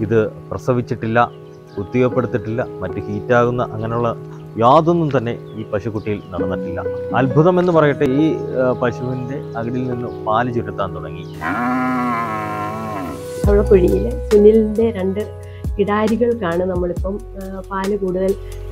ഇത് പ്രസവിച്ചിട്ടില്ല കുത്തിവെപ്പെടുത്തിട്ടില്ല മറ്റ് ഹീറ്റാകുന്ന അങ്ങനെയുള്ള യാതൊന്നും തന്നെ ഈ പശുക്കുട്ടിയിൽ നടന്നിട്ടില്ല അത്ഭുതം എന്ന് പറയട്ടെ ഈ ആ, പശുവിൻ്റെ അകിടിൽ നിന്ന് പാല് ചുരുത്താൻ തുടങ്ങി തൊഴപ്പൊഴിയിൽ സുനിലിന്റെ രണ്ട് കിടാരികൾക്കാണ് നമ്മളിപ്പം ആ, പാല് കൂടുതൽ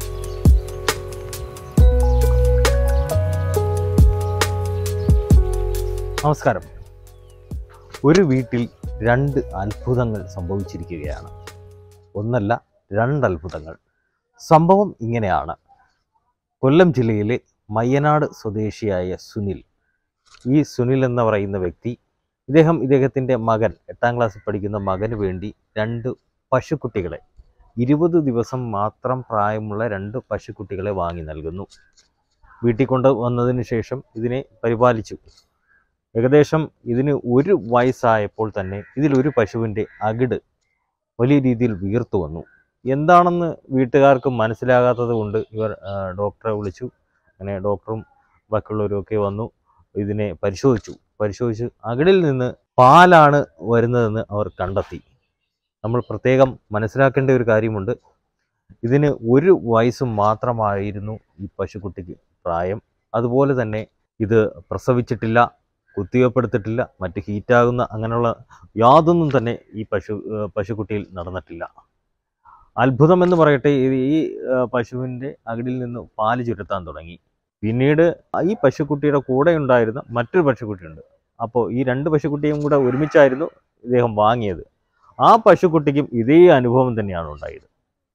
നമസ്കാരം ഒരു വീട്ടിൽ രണ്ട് അത്ഭുതങ്ങൾ സംഭവിച്ചിരിക്കുകയാണ് ഒന്നല്ല രണ്ട് അത്ഭുതങ്ങൾ സംഭവം ഇങ്ങനെയാണ് കൊല്ലം ജില്ലയിലെ മയ്യനാട് സ്വദേശിയായ സുനിൽ ഈ സുനിൽ എന്ന് പറയുന്ന വ്യക്തി ഇദ്ദേഹം ഇദ്ദേഹത്തിൻ്റെ മകൻ എട്ടാം ക്ലാസ്സിൽ പഠിക്കുന്ന മകന് വേണ്ടി രണ്ട് പശുക്കുട്ടികളെ ഇരുപത് ദിവസം മാത്രം പ്രായമുള്ള രണ്ട് പശുക്കുട്ടികളെ വാങ്ങി നൽകുന്നു വീട്ടിൽ കൊണ്ട് വന്നതിന് ശേഷം ഇതിനെ പരിപാലിച്ചു ഏകദേശം ഇതിന് ഒരു വയസ്സായപ്പോൾ തന്നെ ഇതിലൊരു പശുവിൻ്റെ അകിട് വലിയ രീതിയിൽ വീർത്തു വന്നു എന്താണെന്ന് വീട്ടുകാർക്ക് മനസ്സിലാകാത്തത് കൊണ്ട് ഇവർ ആ, ഡോക്ടറെ വിളിച്ചു അങ്ങനെ ഡോക്ടറും ബാക്കിയുള്ളവരും ഒക്കെ വന്നു ഇതിനെ പരിശോധിച്ചു പരിശോധിച്ച് അകിടിൽ നിന്ന് പാലാണ് വരുന്നതെന്ന് അവർ കണ്ടെത്തി നമ്മൾ പ്രത്യേകം മനസ്സിലാക്കേണ്ട ഒരു കാര്യമുണ്ട് ഇതിന് ഒരു വയസ്സ് മാത്രമായിരുന്നു ഈ പശുക്കുട്ടിക്ക് പ്രായം അതുപോലെ തന്നെ ഇത് പ്രസവിച്ചിട്ടില്ല കുത്തിവെപ്പെടുത്തിട്ടില്ല മറ്റ് ഹീറ്റാകുന്ന അങ്ങനെയുള്ള യാതൊന്നും തന്നെ ഈ പശു ഏഹ് പശുക്കുട്ടിയിൽ നടന്നിട്ടില്ല അത്ഭുതം എന്ന് പറയട്ടെ ഇത് ഈ ഏഹ് പശുവിൻ്റെ അകിടിൽ നിന്ന് പാല് ചുരുത്താൻ തുടങ്ങി പിന്നീട് ഈ പശുക്കുട്ടിയുടെ കൂടെ ഉണ്ടായിരുന്ന മറ്റൊരു പശുക്കുട്ടിയുണ്ട് അപ്പോൾ ഈ രണ്ട് പശുക്കുട്ടിയും കൂടെ ഒരുമിച്ചായിരുന്നു ഇദ്ദേഹം വാങ്ങിയത് ആ പശുക്കുട്ടിക്കും ഇതേ അനുഭവം തന്നെയാണ് ഉണ്ടായത്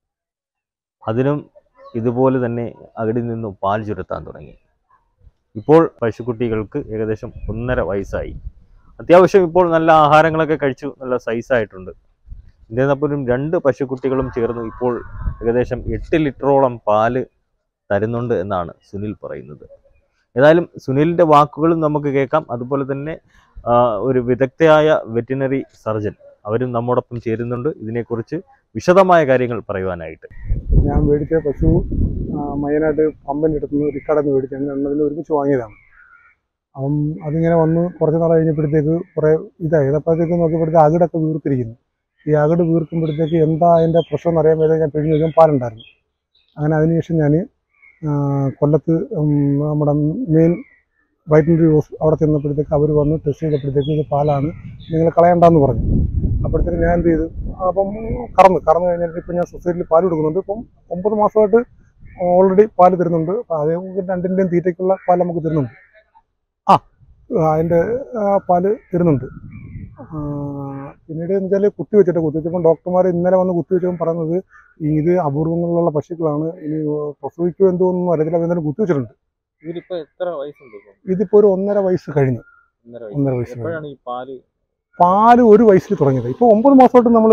അതിനും ഇതുപോലെ തന്നെ അകിടിൽ നിന്നും പാൽ ചുരുത്താൻ തുടങ്ങി ഇപ്പോൾ പശുക്കുട്ടികൾക്ക് ഏകദേശം ഒന്നര വയസ്സായി അത്യാവശ്യം ഇപ്പോൾ നല്ല ആഹാരങ്ങളൊക്കെ കഴിച്ചു നല്ല സൈസായിട്ടുണ്ട് എന്നിരുന്നപ്പോഴും രണ്ട് പശുക്കുട്ടികളും ചേർന്ന് ഇപ്പോൾ ഏകദേശം എട്ട് ലിറ്ററോളം പാല് തരുന്നുണ്ട് എന്നാണ് സുനിൽ പറയുന്നത് ഏതായാലും സുനിലിൻ്റെ വാക്കുകളും നമുക്ക് കേൾക്കാം അതുപോലെ തന്നെ ആ, ഒരു വിദഗ്ധയായ വെറ്റിനറി സർജൻ അവരും നമ്മോടൊപ്പം ചേരുന്നുണ്ട് ഇതിനെക്കുറിച്ച് വിശദമായ കാര്യങ്ങൾ പറയുവാനായിട്ട് ഞാൻ മേടിച്ച പശു ആ, മയ്യനാട്ട് പമ്പിൻ്റെ അടുത്ത് നിന്ന് റിക്കാർഡിൽ നിന്ന് മേടിച്ചാണ് രണ്ടതിന് ഒരുമിച്ച് വാങ്ങിയതാണ് അപ്പം അതിങ്ങനെ വന്ന് കുറച്ച് നാൾ കഴിഞ്ഞപ്പോഴത്തേക്ക് കുറേ ഇതായി ഇതപ്പോഴത്തേക്ക് നോക്കിയപ്പോഴത്തേക്ക് അകിടൊക്കെ വീർത്തിരിക്കുന്നു ഈ അകിട് വീർക്കുമ്പോഴത്തേക്ക് എന്താ അതിൻ്റെ പ്രശ്നം എന്ന് അറിയാൻ വേണ്ടി ഞാൻ പിഴിഞ്ഞ് നോക്കിയാൽ പാലുണ്ടായിരുന്നു അങ്ങനെ അതിനുശേഷം ഞാൻ കൊല്ലത്ത് ഉം, നമ്മുടെ മെയിൻ വൈറ്റിനറി ഹോസ് അവിടെ ചെന്നപ്പോഴത്തേക്ക് അവർ വന്ന് ടെസ്റ്റ് ചെയ്തപ്പോഴത്തേക്ക് ഇത് പാലാണ് നിങ്ങൾ കളയണ്ടെന്ന് പറഞ്ഞു അപ്പോഴത്തേക്ക് ഞാൻ എന്ത് ചെയ്തു അപ്പം കറന്ന് കറന്ന് കഴിഞ്ഞിട്ട് ഇപ്പം ഞാൻ സൊസൈറ്റിയിൽ പാൽ കൊടുക്കുന്നുണ്ട് ഇപ്പം ഒമ്പത് മാസമായിട്ട് ഓൾറെഡി പാല് തരുന്നുണ്ട് അപ്പം അതേ രണ്ടിൻ്റെയും തീറ്റയ്ക്കുള്ള പാൽ നമുക്ക് തരുന്നുണ്ട് ആ അതിൻ്റെ പാല് തരുന്നുണ്ട് ആ, പിന്നീട് എന്ന് വെച്ചാൽ കുത്തി വെച്ചിട്ട് കുത്തി വെച്ചപ്പോൾ ഡോക്ടർമാർ ഇന്നലെ വന്ന് കുത്തി വെച്ചപ്പോൾ പറയുന്നത് ഇത് അപൂർവങ്ങളിലുള്ള പശുക്കളാണ് ഇനി പ്രസവിക്കുമോ എന്തോ ഒന്നും അറിയത്തില്ല എന്നാലും കുത്തി വെച്ചിട്ടുണ്ട് ഇതിലിപ്പോൾ എത്ര വയസ്സുണ്ട് ഇതിപ്പോൾ ഒരു ഒന്നര വയസ്സ് കഴിഞ്ഞു ഒന്നര ഒന്നര വയസ്സ് കഴിഞ്ഞു ഈ പാല് പാല് ഒരു വയസ്സിൽ തുടങ്ങിയത് ഇപ്പോൾ ഒമ്പത് മാസമായിട്ട് നമ്മൾ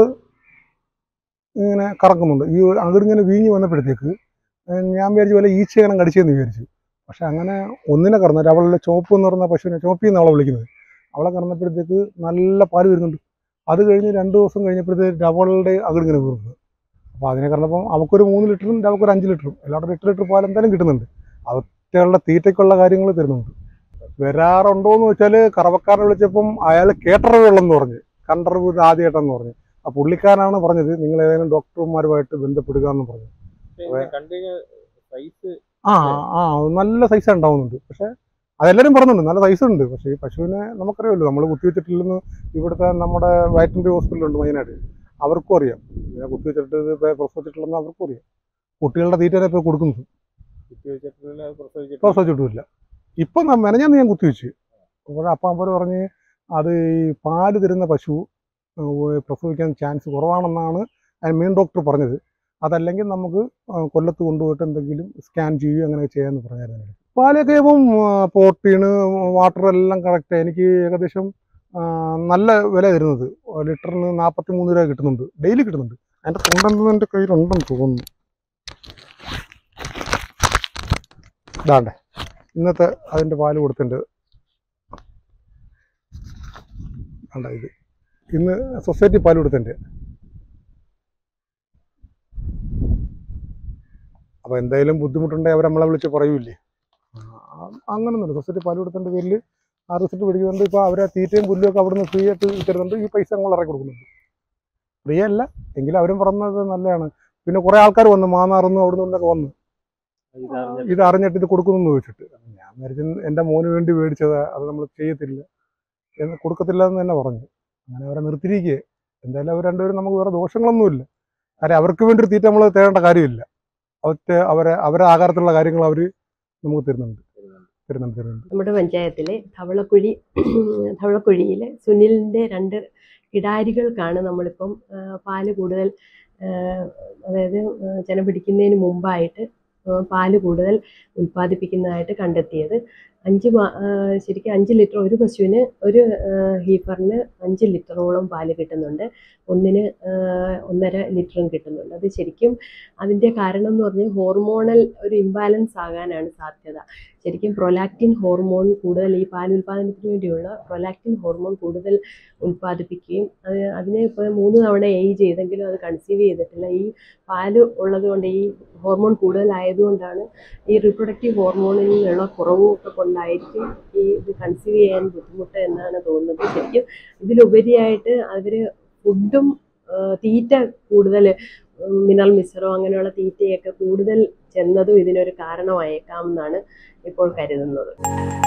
ഇങ്ങനെ കറക്കുന്നുണ്ട് ഈ അകിടിങ്ങനെ വീങ്ങി വന്നപ്പോഴത്തേക്ക് ഏഹ് ഞാൻ വിചാരിച്ച പോലെ ഈച്ചയാണ് കടിച്ചതെന്ന് വിചാരിച്ചു പക്ഷെ അങ്ങനെ ഒന്നിനെ കറന്നിട്ട് അവളുടെ ചോപ്പ് എന്ന് പറഞ്ഞ പശുവിനെ ചോപ്പി എന്ന് അവളെ വിളിക്കുന്നത് അവളെ കറന്നപ്പോഴത്തേക്ക് നല്ല പാല് വരുന്നുണ്ട് അത് കഴിഞ്ഞ് രണ്ട് ദിവസം കഴിഞ്ഞപ്പോഴത്തേക്ക് അവളുടെ അകിടിങ്ങനെ വീർന്നു അപ്പോൾ അതിനെ കറന്നപ്പം അവൾക്കൊരു മൂന്ന് ലിറ്ററും അവൾക്കൊരു അഞ്ച് ലിറ്ററും എല്ലാവരും എട്ട് ലിറ്റർ പാൽ എന്തായാലും കിട്ടുന്നുണ്ട് അവറ്റകളുടെ തീറ്റയ്ക്കുള്ള കാര്യങ്ങൾ തരുന്നുണ്ട് വരാറുണ്ടോ എന്ന് വെച്ചാൽ കറവക്കാരനെ വിളിച്ചപ്പം അയാൾ കേട്ടറിവ് ഉള്ളെന്ന് പറഞ്ഞു കണ്ടറിവ് ഇത് ആദ്യമായിട്ടെന്ന് പറഞ്ഞു ആ പുള്ളിക്കാരനാണ് പറഞ്ഞത് നിങ്ങൾ ഏതെങ്കിലും ഡോക്ടർമാരുമായിട്ട് ബന്ധപ്പെടുക എന്ന് പറഞ്ഞു സൈസ് ആ ആ നല്ല സൈസ് ഉണ്ടാവുന്നുണ്ട് പക്ഷെ അതെല്ലാവരും പറഞ്ഞിട്ടുണ്ട് നല്ല സൈസ് ഉണ്ട് പക്ഷേ ഈ പശുവിനെ നമുക്കറിയാമല്ലോ നമ്മൾ കുത്തിവെച്ചിട്ടില്ലെന്ന് ഇവിടുത്തെ നമ്മുടെ വയറ്റിൻ്റെ ഹോസ്പിറ്റലുണ്ട് മെയിനായിട്ട് അവർക്കും അറിയാം ഇതിനെ കുത്തിവെച്ചിട്ട് ഇത് ഇപ്പൊ പ്രസവിച്ചിട്ടില്ലെന്ന് അവർക്കും അറിയാം കുട്ടികളുടെ തീറ്റനെ ഇപ്പോൾ കൊടുക്കുന്നത് പ്രസവിച്ചിട്ടുമില്ല ഇപ്പം മെനഞ്ഞാന്ന് ഞാൻ കുത്തിവെച്ച് അപ്പോൾ അപ്പം അവർ പറഞ്ഞ് അത് ഈ പാല് തരുന്ന പശു ഏഹ് പ്രസവിക്കാൻ ചാൻസ് കുറവാണെന്നാണ് അതിന് മെയിൻ ഡോക്ടർ പറഞ്ഞത് അതല്ലെങ്കിൽ നമുക്ക് ആ, കൊല്ലത്ത് കൊണ്ടുപോയിട്ട് എന്തെങ്കിലും സ്കാൻ ചെയ്യുകയോ അങ്ങനെ ചെയ്യാമെന്ന് പറഞ്ഞായിരുന്നു പാലൊക്കെ ഇപ്പം പ്രോട്ടീന് വാട്ടർ എല്ലാം കറക്റ്റ് എനിക്ക് ഏകദേശം ആ, നല്ല വില തരുന്നത് ലിറ്ററിന് നാൽപ്പത്തി മൂന്ന് രൂപ കിട്ടുന്നുണ്ട് ഡെയിലി കിട്ടുന്നുണ്ട് അതിൻ്റെ തൊണ്ടെന്ന് എൻ്റെ കയ്യിലുണ്ടെന്ന് തോന്നുന്നു ഇതാണ്ടേ ഇന്നത്തെ അതിൻ്റെ പാല് കൊടുത്തിട്ടുണ്ട് വേണ്ട ഇത് ഇന്ന് സൊസൈറ്റി പാല് കൊടുത്തിട്ടുണ്ട് അപ്പോൾ എന്തായാലും ബുദ്ധിമുട്ടുണ്ടെങ്കിൽ അവർ നമ്മളെ വിളിച്ച് പറയൂലേ അങ്ങനൊന്നുമില്ല സൊസൈറ്റി പാല് കൊടുത്തതിൻ്റെ പേരിൽ ആ റിസൾട്ട് പിടിക്കുന്നുണ്ട് ഇപ്പോൾ അവരെ തീറ്റയും പുല്ലും ഒക്കെ അവിടുന്ന് ഫ്രീ ആയിട്ട് തരുന്നുണ്ട് ഈ പൈസ നമ്മൾ ഇറക്കി കൊടുക്കുന്നുണ്ട് ഫ്രീ അല്ല എങ്കിലും അവരും പറഞ്ഞത് നല്ലതാണ് പിന്നെ കുറേ ആൾക്കാർ വന്നു മാന്നാറുന്നു അവിടെ നിന്നൊക്കെ വന്നു ഇത് അറിഞ്ഞിട്ട് ഇത് കൊടുക്കുന്നു ചോദിച്ചിട്ട് ഞാൻ വിചാരിച്ചു എൻ്റെ മോന് വേണ്ടി മേടിച്ചതാ അത് നമ്മൾ ചെയ്യത്തില്ല എന്ന് കൊടുക്കത്തില്ല എന്ന് തന്നെ പറഞ്ഞു അങ്ങനെ അവരെ നിർത്തിയിരിക്കുക എന്തായാലും അവർ രണ്ടുപേരും നമുക്ക് വേറെ ദോഷങ്ങളൊന്നുമില്ല കാര്യം അവർക്ക് വേണ്ടി ഒരു തീറ്റ നമ്മൾ തേടേണ്ട കാര്യമില്ല അവർക്ക് അവരെ അവരെ ആകാരത്തിലുള്ള കാര്യങ്ങൾ അവർ നമുക്ക് തരുന്നുണ്ട് തരുന്നുണ്ട് തരുന്നുണ്ട് നമ്മുടെ പഞ്ചായത്തിലെ ധവളക്കുഴി ധവളക്കുഴിയിലെ സുനിലിൻ്റെ രണ്ട് കിടാരികൾക്കാണ് നമ്മളിപ്പം ആ, പാല് കൂടുതൽ ആ, അതായത് ആ, ചെന പിടിക്കുന്നതിന് മുമ്പായിട്ട് ആ, പാല് കൂടുതൽ ഉൽപ്പാദിപ്പിക്കുന്നതായിട്ട് കണ്ടെത്തിയത് അഞ്ച് മാ ആ, ശരിക്കും അഞ്ച് ലിറ്റർ ഒരു പശുവിന് ഒരു ആ, ഹീപ്പറിന് അഞ്ച് ലിറ്ററോളം പാല് കിട്ടുന്നുണ്ട് ഒന്നിന് ആ, ഒന്നര ലിറ്ററും കിട്ടുന്നുണ്ട് അത് ശരിക്കും അതിൻ്റെ കാരണം എന്ന് പറഞ്ഞാൽ ഹോർമോണൽ ഒരു ഇംബാലൻസ് ആകാനാണ് സാധ്യത ശരിക്കും പ്രൊലാക്റ്റിൻ ഹോർമോൺ കൂടുതൽ ഈ പാൽ ഉൽപ്പാദനത്തിന് വേണ്ടിയുള്ള പ്രൊലാക്റ്റിൻ ഹോർമോൺ കൂടുതൽ ഉൽപ്പാദിപ്പിക്കുകയും അത് അതിനെ ഇപ്പോൾ മൂന്ന് തവണ ഏജ് ചെയ്തെങ്കിലും അത് കൺസീവ് ചെയ്തിട്ടില്ല ഈ പാല് ഉള്ളത് കൊണ്ട് ഈ ഹോർമോൺ കൂടുതലായതുകൊണ്ടാണ് ഈ റീപ്രൊഡക്റ്റീവ് ഹോർമോണിൽ നിന്നുള്ള കുറവും ഒക്കെ കൊണ്ടായിരിക്കും ഈ ഇത് കൺസീവ് ചെയ്യാൻ ബുദ്ധിമുട്ട് എന്നാണ് തോന്നുന്നത് ശരിക്കും ഇതിലുപരിയായിട്ട് അവർ ഫുഡും തീറ്റ കൂടുതൽ മിനറൽ മിക്സറോ അങ്ങനെയുള്ള തീറ്റയൊക്കെ കൂടുതൽ ചെന്നതും ഇതിനൊരു കാരണമായേക്കാം എന്നാണ് ഇപ്പോൾ കരുതുന്നത്